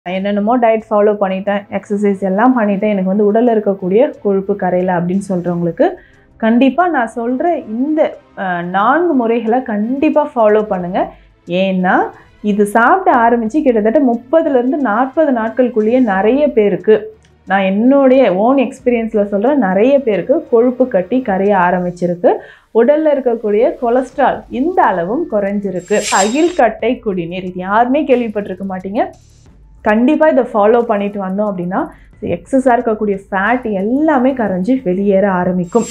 நான் என்னென்னமோ diet follow பண்ணிட்டேன் எக்ஸசைஸ் எல்லாம் பண்ணிட்டேன் எனக்கு வந்து உடலில் இருக்கக்கூடிய கொழுப்பு கரையில் அப்படின்னு சொல்கிறவங்களுக்கு கண்டிப்பாக நான் சொல்கிற இந்த அஹ், நான்கு முறைகளை கண்டிப்பாக ஃபாலோ பண்ணுங்கள் ஏன்னா இது சாப்பிட ஆரம்பித்து கிட்டத்தட்ட முப்பதுலேருந்து நாற்பது நாட்களுக்குள்ளேயே நிறைய பேருக்கு நான் என்னுடைய ஓன் எக்ஸ்பீரியன்ஸில் சொல்கிறேன் நிறைய பேருக்கு கொழுப்பு கட்டி கரைய ஆரம்பிச்சிருக்கு உடலில் இருக்கக்கூடிய கொலஸ்ட்ரால் இந்த அளவும் குறைஞ்சிருக்கு அகில் கட்டை குடிநீர் இது யாருமே கேள்விப்பட்டிருக்க மாட்டீங்க கண்டிப்பாக இதை ஃபாலோ பண்ணிட்டு வந்தோம் அப்படின்னா எக்ஸஸாக இருக்கக்கூடிய ஃபேட் எல்லாமே கரைஞ்சி வெளியேற ஆரம்பிக்கும்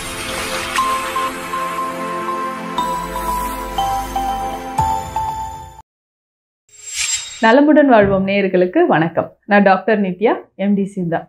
நலமுடன் வாழ்வோம் நேயர்களுக்கு வணக்கம் நான் டாக்டர் நித்யா எம்டி சிந்தா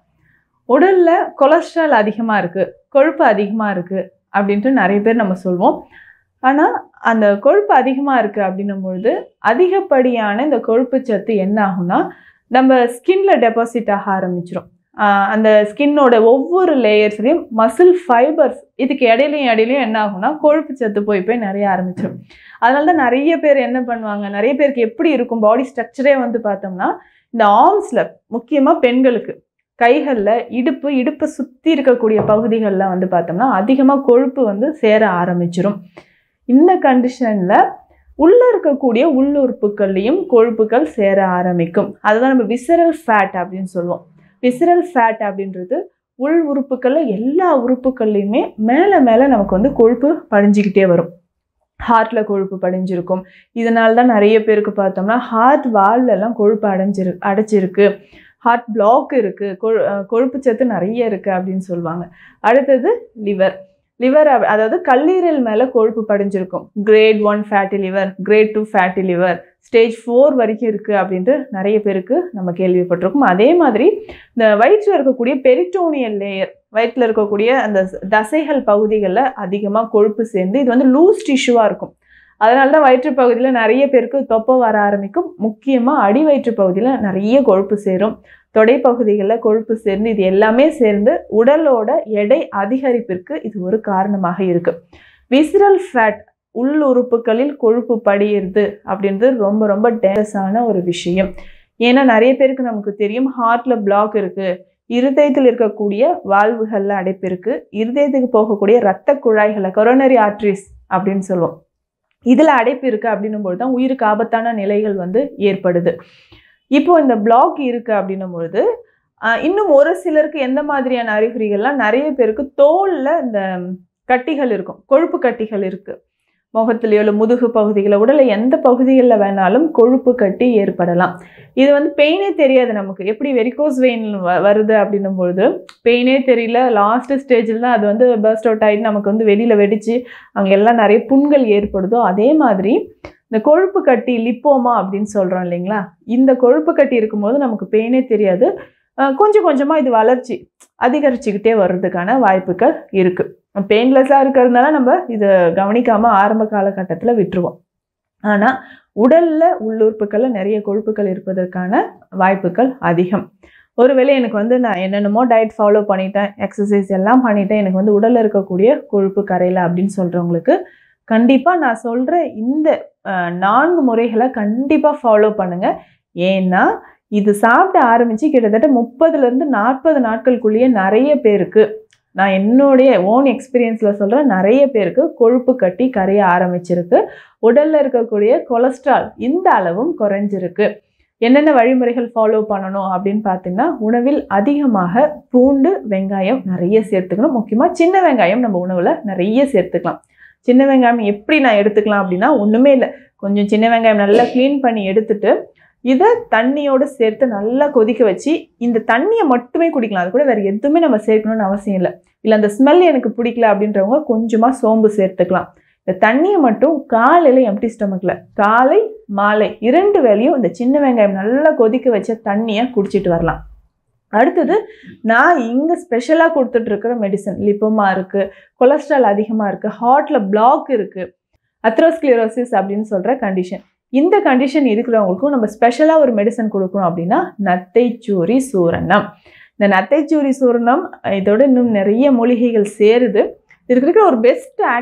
உடலில் கொலஸ்ட்ரால் அதிகமாக இருக்குது கொழுப்பு அதிகமாக இருக்குது அப்படின்ட்டு நிறைய பேர் நம்ம சொல்வோம் ஆனால் அந்த கொழுப்பு அதிகமாக இருக்குது அப்படின்னும் பொழுது அதிகப்படியான இந்த கொழுப்பு சத்து என்ன ஆகும்னா நம்ம ஸ்கின்ல டெபாசிட் ஆக ஆரம்பிச்சிரும் ஆஹ் அந்த ஸ்கின்னோட ஒவ்வொரு லேயர்ஸ்லையும் மசில் ஃபைபர்ஸ் இதுக்கு இடையிலையும் இடையிலையும் என்ன ஆகும்னா கொழுப்பு சத்து போய் போய் நிறைய ஆரம்பிச்சிடும் அதனால தான் நிறைய பேர் என்ன பண்ணுவாங்க நிறைய பேருக்கு எப்படி இருக்கும் பாடி ஸ்ட்ரக்சரே வந்து பார்த்தோம்னா இந்த ஆர்ம்ஸில் முக்கியமாக பெண்களுக்கு கைகளில் இடுப்பு இடுப்பை சுற்றி இருக்கக்கூடிய பகுதிகளில் வந்து பார்த்தோம்னா அதிகமாக கொழுப்பு வந்து சேர ஆரம்பிச்சிரும் இந்த கண்டிஷனில் உள்ளே இருக்கக்கூடிய உள்ளுறுப்புகள்லையும் கொழுப்புகள் சேர ஆரம்பிக்கும் அதுதான் நம்ம விசரல் ஃபேட் அப்படின்னு சொல்லுவோம் விசரல் ஃபேட் அப்படின்றது உள் உறுப்புகளில் எல்லா உறுப்புகள்லையுமே மேலே மேலே நமக்கு வந்து கொழுப்பு படிஞ்சுக்கிட்டே வரும் ஹார்ட்டில் கொழுப்பு படிஞ்சிருக்கும் இதனால தான் நிறைய பேருக்கு பார்த்தோம்னா ஹார்ட் வால்ல எல்லாம் கொழுப்பு அடைஞ்சிரு அடைச்சிருக்கு ஹார்ட் பிளாக் இருக்குது கொழு அஹ் கொழுப்பு சத்து நிறைய இருக்குது அப்படின்னு சொல்லுவாங்க அடுத்தது லிவர் லிவர் அதாவது கல்லீரல் மேலே கொழுப்பு படிஞ்சிருக்கும் grade one fatty liver grade two fatty liver stage four வரைக்கும் இருக்குது அப்படின்ட்டு நிறைய பேருக்கு நம்ம கேள்விப்பட்டிருக்கோம் அதே மாதிரி இந்த வயிற்றில் இருக்கக்கூடிய பெரிட்டோனியல் லேயர் வயிற்றில் இருக்கக்கூடிய அந்த தசைகள் பகுதிகளில் அதிகமாக கொழுப்பு சேர்ந்து இது வந்து லூஸ் டிஷ்யூவாக இருக்கும் அதனால தான் வயிற்று பகுதியில் நிறைய பேருக்கு தொப்பை வர ஆரம்பிக்கும் முக்கியமாக அடி வயிற்று பகுதியில் நிறைய கொழுப்பு சேரும் தொடை பகுதிகளில் கொழுப்பு சேர்ந்து இது எல்லாமே சேர்ந்து உடலோட எடை அதிகரிப்பிற்கு இது ஒரு காரணமாக இருக்கு விசிரல் ஃபேட் உள் உறுப்புகளில் கொழுப்பு படியிறது அப்படின்றது ரொம்ப ரொம்ப டேஞ்சரஸான ஒரு விஷயம் ஏன்னா நிறைய பேருக்கு நமக்கு தெரியும் ஹார்ட்ல பிளாக் இருக்கு இருதயத்தில் இருக்கக்கூடிய வால்வுகளில் அடைப்பு இருக்கு இருதயத்துக்கு போகக்கூடிய இரத்த குழாய்களை கொரோனரி ஆர்ட்ரிஸ் அப்படின்னு சொல்லுவோம் இதில் அடைப்பு இருக்கு அப்படின்னும் பொழுது தான் உயிருக்கு ஆபத்தான நிலைகள் வந்து ஏற்படுது இப்போ இந்த பிளாக் இருக்கு அப்படின்னும் பொழுது ஆஹ், இன்னும் ஒரு சிலருக்கு எந்த மாதிரியான அறிகுறிகள்லாம் நிறைய பேருக்கு தோல்ல இந்த கட்டிகள் இருக்கும் கொழுப்பு கட்டிகள் இருக்கு முகத்துலையோ இல்லை முதுகு பகுதிகளில் உடலை எந்த பகுதிகளில் வேணாலும் கொழுப்பு கட்டி ஏற்படலாம் இது வந்து பெயினே தெரியாது நமக்கு எப்படி வெரிகோஸ் வெயின் வருது அப்படின்னும் பொழுது பெயினே தெரியல லாஸ்ட் ஸ்டேஜில் தான் அது வந்து பர்ஸ்ட் அவுட் ஆகிட்டு நமக்கு வந்து வெளியில் வெடிச்சு அங்கே எல்லாம் நிறைய புண்கள் ஏற்படுதோ அதே மாதிரி இந்த கொழுப்பு கட்டி லிப்போமா அப்படின்னு சொல்கிறோம் இல்லைங்களா இந்த கொழுப்பு கட்டி இருக்கும்போது நமக்கு பெயினே தெரியாது அஹ் கொஞ்சம் கொஞ்சமாக இது வளர்ச்சி அதிகரிச்சுக்கிட்டே வர்றதுக்கான வாய்ப்புகள் இருக்குது பெயின்லெஸ்ஸாக இருக்கிறதுனால நம்ம இதை கவனிக்காமல் ஆரம்ப காலகட்டத்தில் விட்டுருவோம் ஆனால் உடலில் உள்ளுறுப்புகளில் நிறைய கொழுப்புகள் இருப்பதற்கான வாய்ப்புகள் அதிகம் ஒருவேளை எனக்கு வந்து நான் என்னென்னமோ டயட் ஃபாலோ பண்ணிட்டேன் எக்ஸசைஸ் எல்லாம் பண்ணிட்டேன் எனக்கு வந்து உடலில் இருக்கக்கூடிய கொழுப்பு கரையில் அப்படின்னு சொல்கிறவங்களுக்கு கண்டிப்பாக நான் சொல்கிற இந்த அஹ், நான்கு முறைகளை கண்டிப்பாக ஃபாலோ பண்ணுங்கள் ஏன்னா இது சாப்பிட ஆரம்பித்து கிட்டத்தட்ட முப்பதுலேருந்து நாற்பது நாட்களுக்குள்ளேயே நிறைய பேருக்கு நான் என்னுடைய ஓன் எக்ஸ்பீரியன்ஸில் சொல்கிறேன் நிறைய பேருக்கு கொழுப்பு கட்டி கரைய ஆரம்பிச்சிருக்கு உடலில் இருக்கக்கூடிய கொலஸ்ட்ரால் இந்த அளவும் குறைஞ்சிருக்கு என்னென்ன வழிமுறைகள் ஃபாலோ பண்ணணும் அப்படின்னு பார்த்தீங்கன்னா உணவில் அதிகமாக பூண்டு வெங்காயம் நிறைய சேர்த்துக்கணும் முக்கியமாக சின்ன வெங்காயம் நம்ம உணவில் நிறைய சேர்த்துக்கலாம் சின்ன வெங்காயம் எப்படி நான் எடுத்துக்கலாம் அப்படின்னா ஒன்றுமே இல்லை கொஞ்சம் சின்ன வெங்காயம் நல்லா க்ளீன் பண்ணி எடுத்துட்டு இதை தண்ணியோடு சேர்த்து நல்லா கொதிக்க வச்சு இந்த தண்ணியை மட்டுமே குடிக்கலாம் அது கூட வேறு எதுவுமே நம்ம சேர்க்கணும்னு அவசியம் இல்லை இல்லை அந்த ஸ்மெல் எனக்கு பிடிக்கல அப்படின்றவங்க கொஞ்சமாக சோம்பு சேர்த்துக்கலாம் இந்த தண்ணியை மட்டும் காலையில் எம்டி ஸ்டொமக்கில் காலை மாலை இரண்டு வேளையும் இந்த சின்ன வெங்காயம் நல்லா கொதிக்க வச்ச தண்ணியை குடிச்சிட்டு வரலாம் அடுத்தது நான் இங்கே ஸ்பெஷலாக கொடுத்துட்டு இருக்கிற மெடிசன் லிப்போமா இருக்குது கொலஸ்ட்ரால் அதிகமாக இருக்குது ஹார்ட்டில் பிளாக் இருக்குது அத்ரோஸ்க்ளிரோசிஸ் அப்படின்னு சொல்கிற கண்டிஷன் இந்த கண்டிஷன் இருக்கிறவங்களுக்கும் நம்ம ஸ்பெஷலாக ஒரு மெடிசன் கொடுக்கணும் அப்படின்னா நத்தைச்சூரி சூரணம் இந்த நத்தைச்சூரி சூரணம் இதோட இன்னும் நிறைய மூலிகைகள் சேருது இதுக்கு இருக்கிற ஒரு பெஸ்ட் ஆக்ஷன்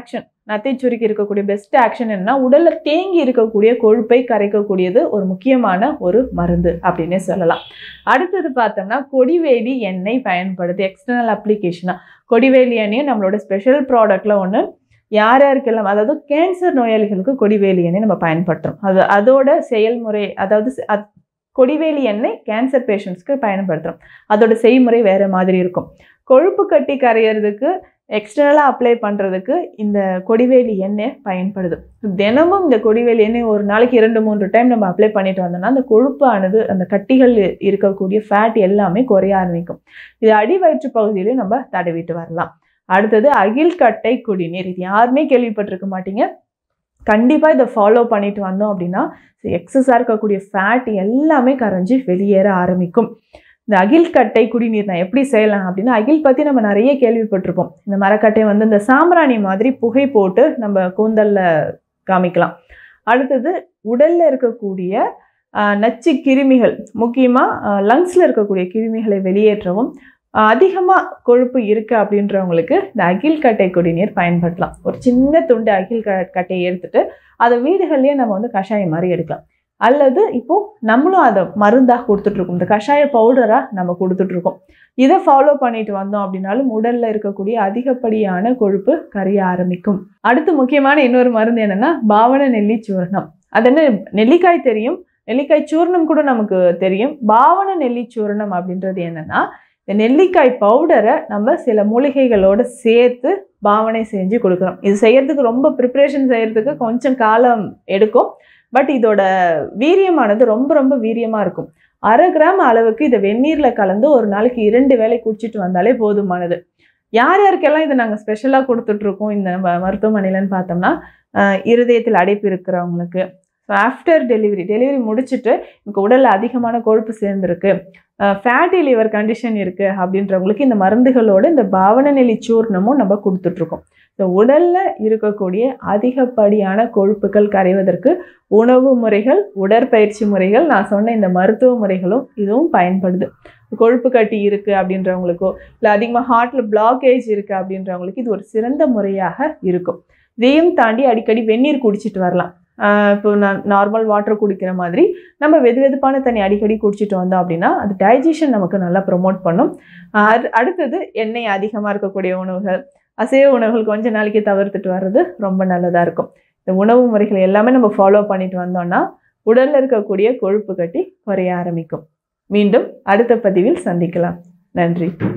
நத்தை சுருக்கி இருக்கக்கூடிய பெஸ்ட் ஆக்ஷன் என்னன்னா உடல்ல தேங்கி இருக்கக்கூடிய கொழுப்பை கரைக்கக்கூடியது ஒரு முக்கியமான ஒரு மருந்து அப்படின்னே சொல்லலாம் அடுத்தது பார்த்தோம்னா கொடிவேலி எண்ணெய் பயன்படுது எக்ஸ்டர்னல் அப்ளிகேஷனா கொடிவேலி எண்ணெய் நம்மளோட ஸ்பெஷல் ப்ராடக்ட்ல ஒன்று யார் யாருக்கெல்லாம் அதாவது கேன்சர் நோயாளிகளுக்கு கொடிவேலி எண்ணெய் நம்ம பயன்படுத்துகிறோம் அது அதோட செயல்முறை அதாவது செ- அத்- கொடிவேலி எண்ணெய் கேன்சர் பேஷண்ட்ஸ்க்கு பயன்படுத்துகிறோம் அதோட செய்முறை வேறு மாதிரி இருக்கும் கொழுப்பு கட்டி கரையிறதுக்கு எக்ஸ்டர்னலாக அப்ளை பண்ணுறதுக்கு இந்த கொடிவேலி எண்ணெய் பயன்படுது தினமும் இந்த கொடிவேலி எண்ணெய் ஒரு நாளைக்கு இரண்டு மூன்று டைம் நம்ம அப்ளை பண்ணிட்டு வந்தோம்னா அந்த கொழுப்பானது அந்த கட்டிகள் இருக்கக்கூடிய ஃபேட் எல்லாமே குறைய ஆரம்பிக்கும் இது அடி வயிற்று பகுதியிலையும் நம்ம தடவிட்டு வரலாம் அடுத்தது அகில்கட்டை குடிநீர் இது யாருமே கேள்விப்பட்டிருக்க மாட்டீங்க கண்டிப்பாக இதை ஃபாலோ பண்ணிட்டு வந்தோம் அப்படின்னா எக்ஸஸாக இருக்கக்கூடிய ஃபேட் எல்லாமே கரைஞ்சி வெளியேற ஆரம்பிக்கும் இந்த அகில்கட்டை குடிநீர் நான் எப்படி செய்யலாம் அப்படின்னா அகில் பற்றி நம்ம நிறைய கேள்விப்பட்டிருப்போம் இந்த மரக்கட்டை வந்து இந்த சாம்பிராணி மாதிரி புகை போட்டு நம்ம கூந்தல்ல காமிக்கலாம் அடுத்தது உடல்ல இருக்கக்கூடிய ஆஹ், நச்சு கிருமிகள் முக்கியமாக லங்ஸில் இருக்கக்கூடிய கிருமிகளை வெளியேற்றவும் அதிகமாக கொழுப்பு இருக்கு அப்படின்றவங்களுக்கு இந்த அகில் கட்டை குடிநீர் பயன்படுத்தலாம் ஒரு சின்ன துண்டு அகில் க கட்டையை எடுத்துட்டு அதை வீடுகள்லேயே நம்ம வந்து கஷாயம் மாதிரி எடுக்கலாம் அல்லது இப்போ நம்மளும் அதை மருந்தாக கொடுத்துட்ருக்கோம் இந்த கஷாய பவுடராக நம்ம கொடுத்துட்ருக்கோம் இதை ஃபாலோ பண்ணிட்டு வந்தோம் அப்படின்னாலும் உடல்ல இருக்கக்கூடிய அதிகப்படியான கொழுப்பு கரைய ஆரம்பிக்கும் அடுத்து முக்கியமான இன்னொரு மருந்து என்னன்னா பாவன நெல்லி சூர்ணம் அது என்ன நெல்லிக்காய் தெரியும் நெல்லிக்காய் சூர்ணம் கூட நமக்கு தெரியும் பாவன நெல்லி சூர்ணம் அப்படின்றது என்னன்னா இந்த நெல்லிக்காய் பவுடரை நம்ம சில மூலிகைகளோட சேர்த்து பாவனை செஞ்சு கொடுக்குறோம் இது செய்யறதுக்கு ரொம்ப ப்ரிப்ரேஷன் செய்யறதுக்கு கொஞ்சம் காலம் எடுக்கும் பட் இதோட வீரியமானது ரொம்ப ரொம்ப வீரியமாக இருக்கும் அரை கிராம் அளவுக்கு இதை வெந்நீரில் கலந்து ஒரு நாளைக்கு இரண்டு வேளை குடிச்சிட்டு வந்தாலே போதுமானது யார் யாருக்கெல்லாம் இதை நாங்கள் ஸ்பெஷலாக கொடுத்துட்ருக்கோம் இந்த நம்ம மருத்துவமனையிலன்னு பார்த்தோம்னா ஆஹ் இருதயத்தில் அடைப்பு இருக்கிறவங்களுக்கு ஆஃப்டர் டெலிவரி டெலிவரி முடிச்சுட்டு எனக்கு உடலில் அதிகமான கொழுப்பு சேர்ந்துருக்கு ஃபேட்டி லிவர் கண்டிஷன் இருக்குது அப்படின்றவங்களுக்கு இந்த மருந்துகளோட இந்த பாவன நெல்லி சூர்ணமும் நம்ம கொடுத்துட்ருக்கோம் இந்த உடலில் இருக்கக்கூடிய அதிகப்படியான கொழுப்புகள் கரைவதற்கு உணவு முறைகள் உடற்பயிற்சி முறைகள் நான் சொன்ன இந்த மருத்துவ முறைகளும் இதுவும் பயன்படுது கொழுப்பு கட்டி இருக்குது அப்படின்றவங்களுக்கோ இல்லை அதிகமாக ஹார்ட்டில் பிளாக்கேஜ் இருக்குது அப்படின்றவங்களுக்கு இது ஒரு சிறந்த முறையாக இருக்கும் இதையும் தாண்டி அடிக்கடி வெந்நீர் குடிச்சிட்டு வரலாம் ஆஹ் இப்போ நான் நார்மல் வாட்டர் குடிக்கிற மாதிரி நம்ம வெது வெதுப்பான தண்ணி அடிக்கடி குடிச்சிட்டு வந்தோம் அப்படின்னா அது டைஜஷன் நமக்கு நல்லா ப்ரொமோட் பண்ணும் ஆஹ் அது- அடுத்தது எண்ணெய் அதிகமாக இருக்கக்கூடிய உணவுகள் அசைவ உணவுகள் கொஞ்ச நாளைக்கு தவிர்த்துட்டு வர்றது ரொம்ப நல்லதாக இருக்கும் இந்த உணவு முறைகள் எல்லாமே நம்ம ஃபாலோ பண்ணிட்டு வந்தோம்னா உடலில் இருக்கக்கூடிய கொழுப்பு கட்டி குறைய ஆரம்பிக்கும் மீண்டும் அடுத்த பதிவில் சந்திக்கலாம் நன்றி